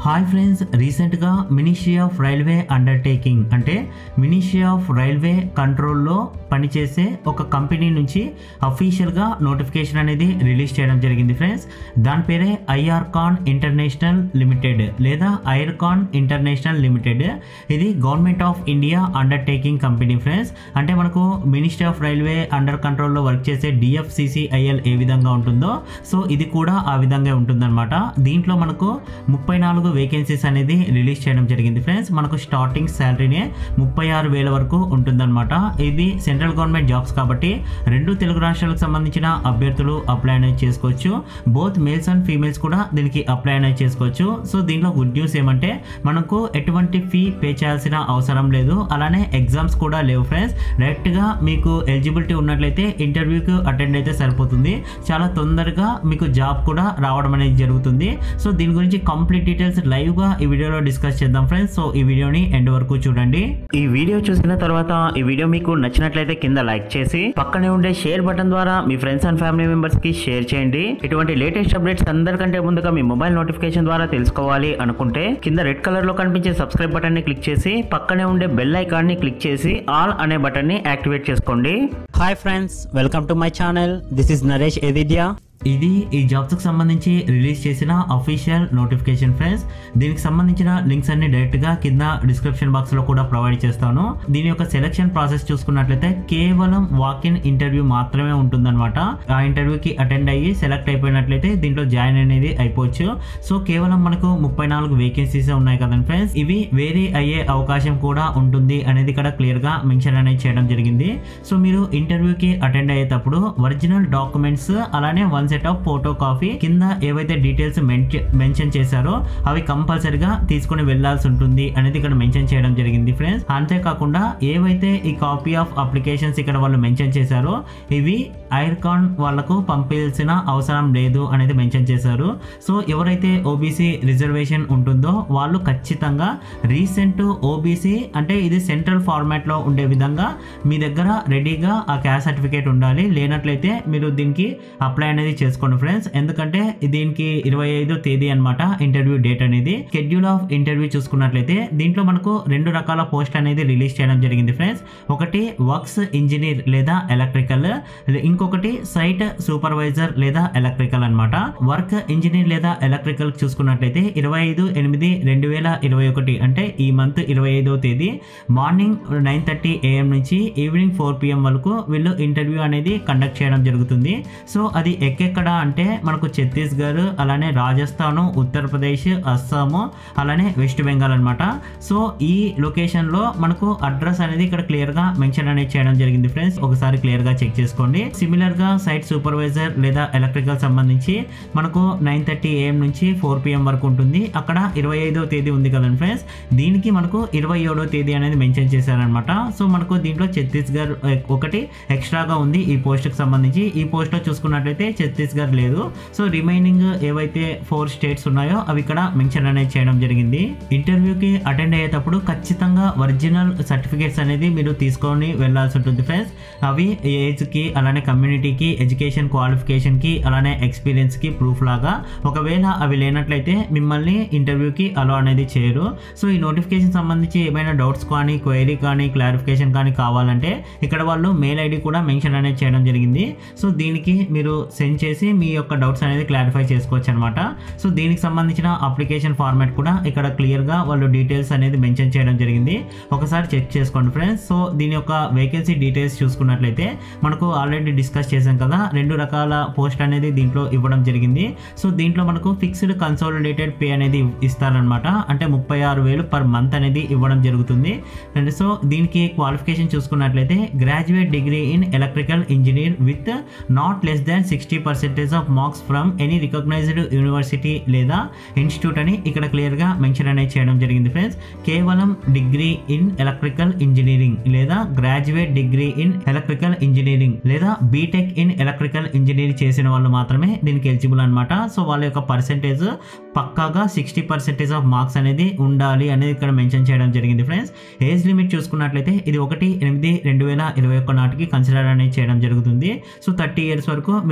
hi friends రీసెంట్గా ministry of railway undertaking అంటే ministry of railway కంట్రోల్లో పనిచేసే ఒక కంపెనీ నుంచి అఫీషియల్గా నోటిఫికేషన్ అనేది రిలీజ్ చేయడం జరిగింది ఫ్రెండ్స్ దాని పేరే ఐఆర్కాన్ ఇంటర్నేషనల్ లిమిటెడ్ లేదా ఐర్కాన్ ఇంటర్నేషనల్ లిమిటెడ్ ఇది government of India undertaking company friends అంటే మనకు మినిస్ట్రీ ఆఫ్ రైల్వే అండర్ కంట్రోల్లో వర్క్ చేసే డిఎఫ్సిసిఐఎల్ ఏ విధంగా ఉంటుందో సో ఇది కూడా ఆ విధంగా ఉంటుందన్నమాట దీంట్లో మనకు ముప్పై నాలుగు వేకెన్సీస్ అనేది రిలీజ్ చేయడం జరిగింది ఫ్రెండ్స్ మనకు స్టార్టింగ్ శాలరీనే ముప్పై ఆరు వేల వరకు ఉంటుందన్నమాట ఇది సెంట్రల్ గవర్నమెంట్ జాబ్స్ కాబట్టి రెండు తెలుగు రాష్ట్రాలకు సంబంధించిన అభ్యర్థులు అప్లై అనేది చేసుకోవచ్చు బోత్ మేల్స్ అండ్ ఫీమేల్స్ కూడా దీనికి అప్లై అనేది చేసుకోవచ్చు సో దీంట్లో గుడ్ న్యూస్ ఏమంటే మనకు ఎటువంటి ఫీ పే చేయాల్సిన అవసరం లేదు అలానే ఎగ్జామ్స్ కూడా లేవు ఫ్రెండ్స్ డైరెక్ట్గా మీకు ఎలిజిబిలిటీ ఉన్నట్లయితే ఇంటర్వ్యూకి అటెండ్ అయితే సరిపోతుంది చాలా తొందరగా మీకు జాబ్ కూడా రావడం అనేది జరుగుతుంది సో దీని గురించి కంప్లీట్ డీటెయిల్స్ లైవ్గా ఈ వీడియోలో డిస్కస్ చేద్దాం ఫ్రెండ్స్ సో ఈ వీడియోని ఎండ్ వరకు చూడండి ఈ వీడియో చూసిన తర్వాత ఈ వీడియో మీకు నచ్చినట్లయితే కింద లైక్ చేసి పక్కనే ఉండే షేర్ బటన్ ద్వారా మీ ఫ్రెండ్స్ అండ్ ఫ్యామిలీ మెంబర్స్ కి షేర్ చేయండి ఇటువంటి లేటెస్ట్ అప్డేట్స్ అందరికంటే ముందుగా మీ మొబైల్ నోటిఫికేషన్ ద్వారా తెలుసుకోవాలి అనుకుంటే కింద రెడ్ కలర్ లో కనిపించే సబ్స్క్రైబ్ బటన్ ని క్లిక్ చేసి పక్కనే ఉండే బెల్ ఐకాన్ ని క్లిక్ చేసి ఆల్ అనే బటన్ ని యాక్టివేట్ చేసుకోండి hi friends welcome to my channel this is Naresh ఎదిద్యా ఇది ఈ జాబ్స్కి సంబంధించి రిలీజ్ చేసిన అఫీషియల్ నోటిఫికేషన్ ఫ్రెండ్స్ దీనికి సంబంధించిన లింక్స్ అన్ని డైరెక్ట్గా కింద డిస్క్రిప్షన్ బాక్స్లో కూడా ప్రొవైడ్ చేస్తాను దీని యొక్క సెలక్షన్ ప్రాసెస్ చూసుకున్నట్లయితే కేవలం వాక్ ఇన్ ఇంటర్వ్యూ మాత్రమే ఉంటుందన్నమాట ఆ ఇంటర్వ్యూకి అటెండ్ అయ్యి సెలెక్ట్ అయిపోయినట్లయితే దీంట్లో జాయిన్ అనేది అయిపోవచ్చు సో కేవలం మనకు ముప్పై నాలుగు వేకెన్సీస్ ఉన్నాయి కదండి ఫ్రెండ్స్ ఇవి వేరీ అయ్యే అవకాశం కూడా ఉంటుంది అనేది ఇక్కడ క్లియర్గా మెన్షన్ అనేది చేయడం జరిగింది సో మీరు ఇంటర్వ్యూకి అటెండ్ అయ్యేటప్పుడు ఒరిజినల్ డాక్యుమెంట్స్ అలానే one set of photo copy కింద ఏవైతే డీటెయిల్స్ మెన్షన్ చేశారో అవి కంపల్సరిగా తీసుకుని వెళ్లాల్సి ఉంటుంది అనేది ఇక్కడ మెన్షన్ చేయడం జరిగింది ఫ్రెండ్స్ అంతేకాకుండా ఏవైతే ఈ కాపీ ఆఫ్ అప్లికేషన్స్ ఇక్కడ వాళ్ళు మెన్షన్ చేశారో ఇవి ఐర్కాన్ వాళ్ళకు పంపించాల్సిన అవసరం లేదు అనేది మెన్షన్ చేశారు సో ఎవరైతే ఓబీసీ రిజర్వేషన్ ఉంటుందో వాళ్ళు ఖచ్చితంగా రీసెంట్ ఓబీసీ అంటే ఇది సెంట్రల్ ఫార్మాట్లో ఉండే విధంగా మీ దగ్గర రెడీగా ఆ క్యాస్ట్ సర్టిఫికేట్ ఉండాలి లేనట్లయితే మీరు దీనికి అప్లై అనేది చేసుకోండి ఫ్రెండ్స్ ఎందుకంటే దీనికి ఇరవై ఐదో తేదీ అనమాట ఇంటర్వ్యూ డేట్ అనేది షెడ్యూల్ ఆఫ్ ఇంటర్వ్యూ చూసుకున్నట్లయితే దీంట్లో మనకు రెండు రకాల పోస్ట్ అనేది రిలీజ్ చేయడం జరిగింది ఫ్రెండ్స్ ఒకటి వర్క్స్ ఇంజనీర్ లేదా ఎలక్ట్రికల్ ఇంకొకటి సైట్ సూపర్వైజర్ లేదా ఎలక్ట్రికల్ అనమాట వర్క్ ఇంజనీర్ లేదా ఎలక్ట్రికల్ చూసుకున్నట్లయితే ఇరవై ఐదు ఎనిమిది రెండు వేల ఇరవై ఒకటి అంటే ఈ మంత్ ఇరవై ఐదవ తేదీ మార్నింగ్ నైన్ థర్టీ ఏఎం నుంచి ఈవినింగ్ ఫోర్ పిఎం వరకు వీళ్ళు ఇంటర్వ్యూ అనేది కండక్ట్ చేయడం జరుగుతుంది సో అది ఎక్కెక్కడ అంటే మనకు ఛత్తీస్గఢ్ అలానే రాజస్థాన్ ఉత్తరప్రదేశ్ అస్సాము అలానే వెస్ట్ బెంగాల్ అనమాట సో ఈ లొకేషన్లో మనకు అడ్రస్ అనేది ఇక్కడ క్లియర్గా మెన్షన్ అనేది చేయడం జరిగింది ఫ్రెండ్స్ ఒకసారి క్లియర్గా చెక్ చేసుకోండి సిమిలర్గా సైట్ సూపర్వైజర్ లేదా ఎలక్ట్రికల్ సంబంధించి మనకు నైన్ థర్టీ ఏఎం నుంచి ఫోర్ పిఎం వరకు ఉంటుంది అక్కడ ఇరవై ఐదో తేదీ ఉంది కదండి ఫ్రెండ్స్ దీనికి మనకు ఇరవై ఏడో తేదీ అనేది మెన్షన్ చేశారనమాట సో మనకు దీంట్లో ఛత్తీస్గఢ్ ఒకటి ఎక్స్ట్రాగా ఉంది ఈ పోస్ట్కి సంబంధించి ఈ పోస్ట్లో చూసుకున్నట్లయితే ఛత్తీస్గఢ్ లేదు సో రిమైనింగ్ ఏవైతే ఫోర్ స్టేట్స్ ఉన్నాయో అవి ఇక్కడ మెన్షన్ అనేది చేయడం జరిగింది ఇంటర్వ్యూకి అటెండ్ అయ్యేటప్పుడు ఖచ్చితంగా ఒరిజినల్ సర్టిఫికేట్స్ అనేది మీరు తీసుకొని వెళ్ళాల్సి ఉంటుంది ఫ్రెండ్స్ అవి ఏజ్కి అలానే కమ్యూనిటీకి ఎడ్యుకేషన్ క్వాలిఫికేషన్కి అలానే ఎక్స్పీరియన్స్కి ప్రూఫ్ లాగా ఒకవేళ అవి లేనట్లయితే మిమ్మల్ని ఇంటర్వ్యూకి అలో అనేది చేయరు సో ఈ నోటిఫికేషన్ సంబంధించి ఏమైనా డౌట్స్ కానీ క్వైరీ కానీ క్లారిఫికేషన్ కానీ కావాలంటే ఇక్కడ వాళ్ళు మెయిల్ ఐడి కూడా మెన్షన్ అనేది చేయడం జరిగింది సో దీనికి మీరు సెండ్ చేసి మీ యొక్క డౌట్స్ అనేది క్లారిఫై చేసుకోవచ్చు అనమాట సో దీనికి సంబంధించిన అప్లికేషన్ ఫార్మాట్ కూడా ఇక్కడ క్లియర్గా వాళ్ళు డీటెయిల్స్ అనేది మెన్షన్ చేయడం జరిగింది ఒకసారి చెక్ చేసుకోండి ఫ్రెండ్స్ సో దీని యొక్క వేకెన్సీ డీటెయిల్స్ చూసుకున్నట్లయితే మనకు ఆల్రెడీ డిస్కస్ చేసాం కదా రెండు రకాల పోస్ట్ అనేది దీంట్లో ఇవ్వడం జరిగింది సో దీంట్లో మనకు ఫిక్స్డ్ కన్సాలిడేటెడ్ పే అనేది ఇస్తారనమాట అంటే ముప్పై ఆరు వేలు పర్ మంత్ అనేది ఇవ్వడం జరుగుతుంది అండ్ సో దీనికి క్వాలిఫికేషన్ చూసుకున్నట్లయితే graduate degree in electrical engineer with not less than sixty percentage of marks from any recognized university లేదా ఇన్స్టిట్యూట్ అని ఇక్కడ క్లియర్గా మెన్షన్ అనేది చేయడం జరిగింది ఫ్రెండ్స్ కేవలం డిగ్రీ ఇన్ ఎలక్ట్రికల్ ఇంజనీరింగ్ లేదా graduate degree in electrical engineering లేదా బీటెక్ ఇన్ ఎలక్ట్రికల్ ఇంజనీరింగ్ చేసిన వాళ్ళు మాత్రమే దీనికి ఎలిజిబుల్ అనమాట సో వాళ్ళ యొక్క పర్సెంటేజ్ పక్కాగా సిక్స్టీ పర్సెంటేజ్ ఆఫ్ మార్క్స్ అనేది ఉండాలి అనేది ఇక్కడ మెన్షన్ చేయడం జరిగింది ఫ్రెండ్స్ ఏజ్ లిమిట్ చూసుకున్నట్లయితే ఇది ఒకటి ఎనిమిది రెండు వేల ఇరవై ఒక్క నాటికి కన్సిడర్ అనేది చేయడం జరుగుతుంది సో థర్టీ ఇయర్స్ వరకు మీరు అప్లై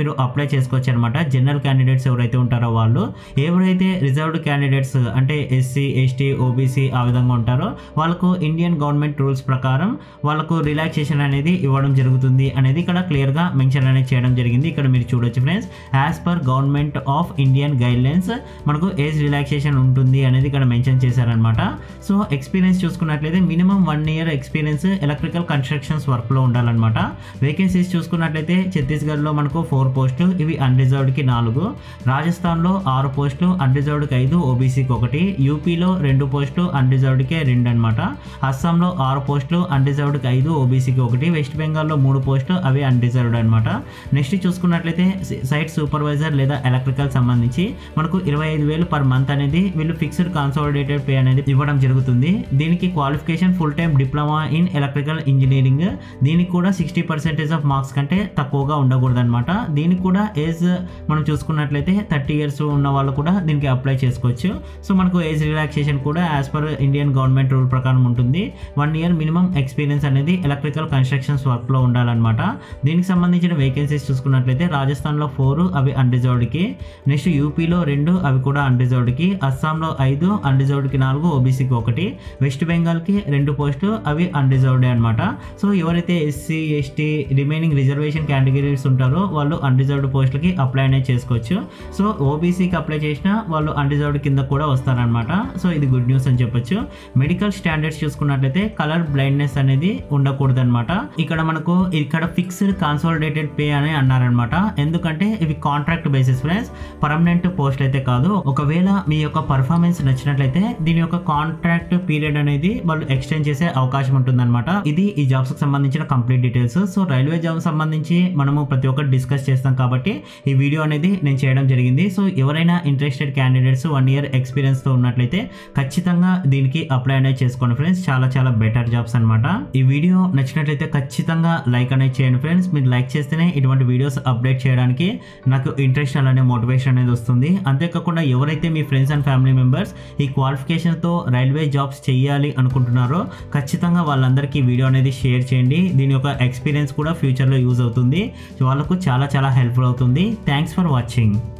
చేసుకోవచ్చు అనమాట జనరల్ క్యాండిడేట్స్ ఎవరైతే ఉంటారో వాళ్ళు ఎవరైతే రిజర్వ్డ్ క్యాండిడేట్స్ అంటే ఎస్సీ ఎస్టీ ఓబీసీ ఆ విధంగా ఉంటారో వాళ్ళకు ఇండియన్ గవర్నమెంట్ రూల్స్ ప్రకారం వాళ్ళకు రిలాక్సేషన్ అనేది ఇవ్వడం జరుగుతుంది అనేది ఇక్కడ క్లియర్గా మెన్షన్ అనేది చేయడం జరిగింది ఇక్కడ మీరు చూడొచ్చు friends as per government of Indian guidelines మనకు ఏజ్ రిలాక్సేషన్ ఉంటుంది అనేది ఇక్కడ మెన్షన్ చేశారనమాట సో ఎక్స్పీరియన్స్ చూసుకున్నట్లయితే minimum one year experience electrical constructions వర్క్లో ఉండాలన్నమాట వేకెన్సీస్ చూసుకున్నట్లయితే ఛత్తీస్గఢ్లో మనకు ఫోర్ పోస్టులు ఇవి అన్రిజర్వ్డ్కి నాలుగు రాజస్థాన్లో ఆరు పోస్టులు అన్రిజర్వ్డ్కి ఐదు ఓబీసీకి ఒకటి యూపీలో రెండు పోస్టులు అన్రిజర్వ్డ్కే రెండు అనమాట అస్సాంలో ఆరు పోస్టులు అన్రిజర్వ్డ్కి ఐదు ఓబీసీకి ఒకటి వెస్ట్ బెంగాల్లో మూడు పోస్టులు అవి అన్రిజర్వ్డ్ అనమాట నెక్స్ట్ చూసుకున్నట్లయితే సైట్ సూపర్వైజర్ లేదా ఎలక్ట్రికల్ సంబంధించి మనకు ఇరవై ఐదు వేలు పర్ మంత్ అనేది వీళ్ళు ఫిక్స్డ్ కాన్సాలిడేటెడ్ పే అనేది ఇవ్వడం జరుగుతుంది దీనికి qualification full time diploma in electrical engineering దీనికి కూడా సిక్స్టీ పర్సెంటేజ్ ఆఫ్ మార్క్స్ కంటే తక్కువగా ఉండకూడదు అనమాట దీనికి కూడా ఏజ్ మనం చూసుకున్నట్లయితే థర్టీ ఇయర్స్ ఉన్న వాళ్ళు కూడా దీనికి అప్లై చేసుకోవచ్చు సో మనకు ఏజ్ రిలాక్సేషన్ కూడా as per Indian government rule ప్రకారం ఉంటుంది వన్ ఇయర్ మినిమం ఎక్స్పీరియన్స్ అనేది ఎలక్ట్రికల్ కన్స్ట్రక్షన్స్ వర్క్లో ఉండాలన్నమాట దీనికి సంబంధించిన వేకెన్సీస్ చూసుకున్నట్లయితే రాజస్థాన్లో ఫోర్ అవి అన్రిజర్వ్డ్కి నెక్స్ట్ యూపీలో రెండు అవి కూడా అన్రిజర్వ్డ్కి అస్సాంలో ఐదు అన్రిజర్వ్డ్కి నాలుగు ఓబీసీకి ఒకటి వెస్ట్ బెంగాల్కి రెండు పోస్టులు అవి అన్రిజర్వ్డే అనమాట సో ఎవరైతే SC ST remaining reservation categories ఉంటారో వాళ్ళు అన్రిజర్వ్డ్ పోస్టులకి అప్లై అనేది చేసుకోవచ్చు సో ఓబీసీకి అప్లై చేసినా వాళ్ళు అన్రిజర్వ్డ్ కింద కూడా వస్తారనమాట సో ఇది గుడ్ న్యూస్ అని చెప్పొచ్చు మెడికల్ స్టాండర్డ్స్ చూసుకున్నట్లయితే కలర్ బ్లైండ్నెస్ అనేది ఉండకూడదు అనమాట ఇక్కడ మనకు ఇక్కడ ఫిక్స్డ్ కాన్సాలిడేటెడ్ పే అని అన్నారనమాట ఎందుకంటే ఇవి contract basis friends permanent post అయితే కాదు ఒకవేళ మీ యొక్క పర్ఫార్మెన్స్ నచ్చినట్లయితే దీని యొక్క కాంట్రాక్ట్ పీరియడ్ అనేది వాళ్ళు ఎక్స్టెండ్ చేసే అవకాశం ఉంటుందన్నమాట ఇది ఈ జాబ్స్ కి సంబంధించిన complete details so railway job సంబంధించి మనము ప్రతి ఒక్కటి డిస్కస్ చేస్తాం కాబట్టి ఈ వీడియో అనేది నేను చేయడం జరిగింది సో ఎవరైనా interested candidates one year experience తో ఉన్నట్లయితే ఖచ్చితంగా దీనికి అప్లై అనేది చేసుకోండి ఫ్రెండ్స్ చాలా చాలా బెటర్ జాబ్స్ అనమాట ఈ వీడియో నచ్చినట్లయితే ఖచ్చితంగా లైక్ అనేది చేయండి ఫ్రెండ్స్ మీరు లైక్ చేస్తేనే ఇటువంటి వీడియోస్ అప్డేట్ చేయడానికి నాకు ఇంట్రెస్ట్ అలానే మోటివేషన్ అనేది వస్తుంది అంతేకాకుండా ఎవరైతే మీ ఫ్రెండ్స్ అండ్ ఫ్యామిలీ మెంబర్స్ ఈ క్వాలిఫికేషన్తో రైల్వే జాబ్స్ చేయాలి అనుకుంటున్నారో ఖచ్చితంగా వాళ్ళందరికీ ఈ వీడియో అనేది షేర్ చేయండి దీని యొక్క ఎక్స్పీరియన్స్ కూడా ఫ్యూచర్లో యూజ్ అవుతుంది వాళ్ళకు చాలా చాలా హెల్ప్ఫుల్ అవుతుంది థ్యాంక్స్ ఫర్ వాచింగ్